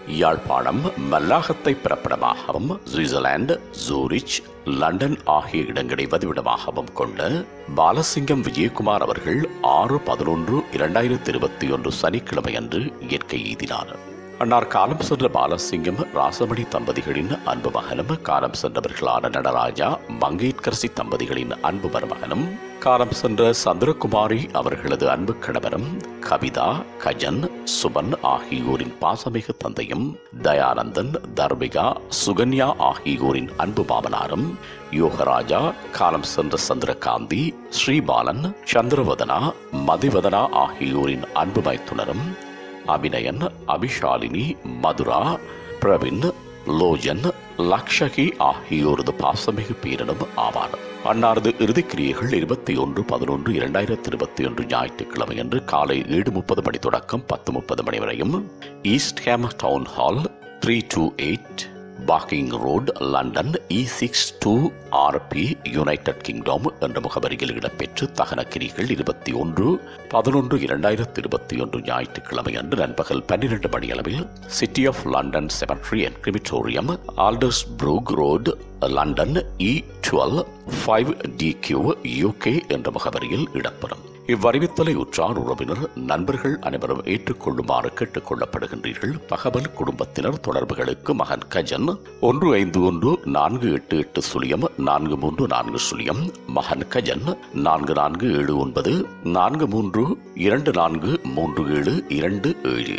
யாழ்ப்பாணம் மல்லாகத்தை பிறப்பிடமாகவும் Switzerland Zurich London ஆகிய இடங்களை வதிவிடமாகவும் கொண்ட பாலசிங்கம் விஜயகுமார் அவர்கள் ஆறு பதினொன்று இரண்டாயிரத்தி இருபத்தி ஒன்று சனிக்கிழமை அன்று இயற்கை எய்தினார் அன்னார் காலம் சென்ற பாலசிங்கம் ராசமணி தம்பதிகளின் அன்பு மகனும் காலம் சென்றவர்களான நடராஜா மங்கேட்கரசி தம்பதிகளின் அன்பு மருமகனும் காலம் சென்ற சந்திரகுமாரி அவர்களது அன்பு கணவரும் கவிதா கஜன் சுபன் ஆகியோரின் பாசமிகு தந்தையும் தயானந்தன் தர்மிகா சுகன்யா ஆகியோரின் அன்பு மாமனாரும் யோகராஜா காலம் சென்ற சந்திரகாந்தி ஸ்ரீபாலன் சந்திரவதனா மதிவதனா ஆகியோரின் அன்பு மைத்துனரும் அபிநயன் அபிஷாலினி மதுரா பிரவின் லோஜன் லக்ஷகி ஆகியோரது பாசமிகு பேரனும் ஆவார் அன்னாரது இறுதிக்கிரியைகள் இருபத்தி ஒன்று பதினொன்று இரண்டாயிரத்தி இருபத்தி ஒன்று ஞாயிற்றுக்கிழமை அன்று காலை ஏழு முப்பது மணி தொடக்கம் பத்து முப்பது மணி வரையும் East Ham town hall three two eight Barking road London E six two RP United Kingdom என்ற முகவரியில் இடம்பெற்று தகனக்கிரிகள் இருபத்தி ஒன்று பதினொன்று இரண்டாயிரத்தி இருபத்தி ஒன்று ஞாயிற்றுக்கிழமை அன்று நண்பகல் பன்னிரண்டு மணியளவில் city of London cemetery and crematorium Aldersbrook road London E twelve five T Q UK என்ற முகவரியில் இடம்பெறும் இவ்வறிவித்தலை உற்றார் உறவினர் நண்பர்கள் அனைவரும் ஏற்றுக்கொள்ளுமாறு கேட்டுக் கொள்ளப்படுகின்றீர்கள் தகவல் குடும்பத்தினர் தொடர்புகளுக்கு மகன் கஜன் ஒன்று ஐந்து ஒன்று நான்கு எட்டு எட்டு சுழியம் நான்கு மூன்று நான்கு சுழியம் மகன் கஜன் நான்கு நான்கு ஏழு ஒன்பது நான்கு மூன்று இரண்டு நான்கு மூன்று ஏழு இரண்டு ஏழு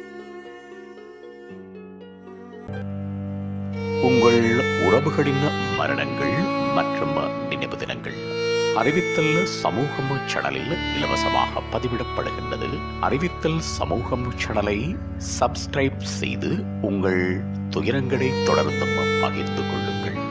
உங்கள் உறவுகளின் மரணங்கள் மற்றும் நினைவு தினங்கள் அறிவித்தல் சமூகம் சேனலில் இலவசமாக பதிவிடப்படுகின்றது அறிவித்தல் சமூகம் சேனலை சப்ஸ்கிரைப் செய்து உங்கள் துயரங்களை தொடர்ந்தும் பகிர்ந்து கொள்ளுங்கள்